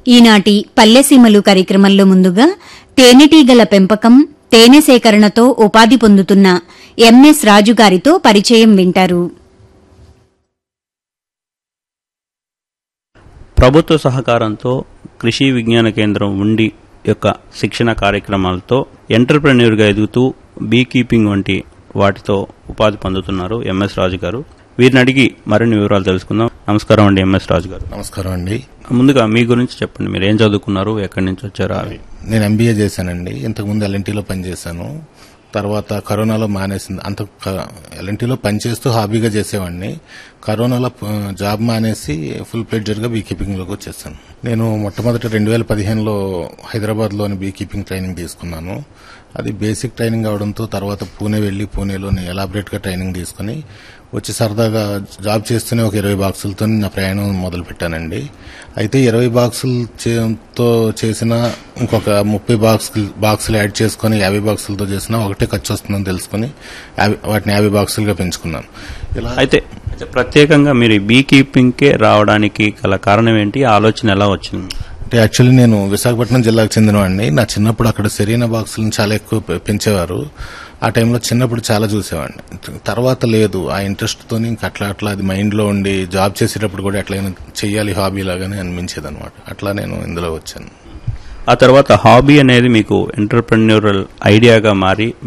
ఈనాటి పల్లెసీమలు కార్యక్రమంలో ముందుగా తేనెటీగల పెంపకం తేనె సేకరణతో ఉపాధి పొందుతున్న ఎంఎస్ రాజు గారితో పరిచయం వింటారు ప్రభుత్వ సహకారంతో కృషి విజ్ఞాన కేంద్రం ఉండి యొక్క శిక్షణ కార్యక్రమాలతో ఎంటర్ప్రెన్యూర్గా ఎదుగుతూ బీ కీపింగ్ వంటి వాటితో ఉపాధి పొందుతున్నారు ఎంఎస్ రాజు గారు వీరిని అడిగి మరిన్ని వివరాలు తెలుసుకుందాం నమస్కారం అండి ఎంఎస్ రాజు గారు నమస్కారం అండి ముందుగా మీ గురించి చెప్పండి మీరు ఏం చదువుకున్నారు ఎక్కడి నుంచి వచ్చారా అవి నేను ఎంబీఏ చేశానండి ఇంతకుముందు ఎల్ఎన్టీలో పనిచేశాను తర్వాత కరోనాలో మానేసింది అంత ఎల్ఎన్టీలో పనిచేస్తూ హాబీగా చేసేవాడిని కరోనాలో ప- జాబ్ మానేసి ఫుల్ ప్లేడ్జర్గా బీ కీపింగ్లోకి వచ్చేసాను నేను మొట్టమొదటి రెండు వేల పదిహేనులో హైదరాబాద్లోని బీ కీపింగ్ ట్రైనింగ్ తీసుకున్నాను అది బేసిక్ ట్రైనింగ్ అవడంతో తర్వాత పూణే వెళ్ళి పూణేలోని ఎలాబరేట్గా ట్రైనింగ్ తీసుకుని వచ్చి సరదాగా జాబ్ చేస్తూనే ఒక ఇరవై బాక్సులతో నా ప్రయాణం మొదలు పెట్టానండి అయితే ఇరవై బాక్సులతో చేసిన ఇంకొక ముప్పై బాక్స్ బాక్సులు యాడ్ చేసుకుని యాభై బాక్సులతో చేసిన ఒకటే ఖర్చు వస్తుందని తెలుసుకుని యాభై- వాటిని యాభై బాక్సులుగా పెంచుకున్నాను ఇలా అయితే అయితే ప్రత్యేకంగా మీరు బీ కీపింగ్కే రావడానికి గల కారణం ఏంటి ఆ ఆలోచన ఎలా వచ్చింది అంటే యాక్చువల్లీ నేను విశాఖపట్నం జిల్లాకు చెందినవాడిని నా చిన్నప్పుడు అక్కడ సెరీనా బాక్సులను చాలా ఎక్కువ పె- పెంచేవారు ఆ టైంలో చిన్నప్పుడు చాలా చూసేవాడిని తర్వాత లేదు ఆ ఇంట్రెస్ట్ తోని ఇంకా అట్లా అట్లా అది మైండ్ లో ఉండి జాబ్ చేసేటప్పుడు కూడా ఎట్లయినా చెయ్యాలి హాబీ లాగానే అనిపించేది అనమాట అట్లా నేను ఇందులో వచ్చాను ఆ తర్వాత హాబీ అనేది మీకు ఎంటర్ప్రెన్యూరల్ ఐడియాగా మారి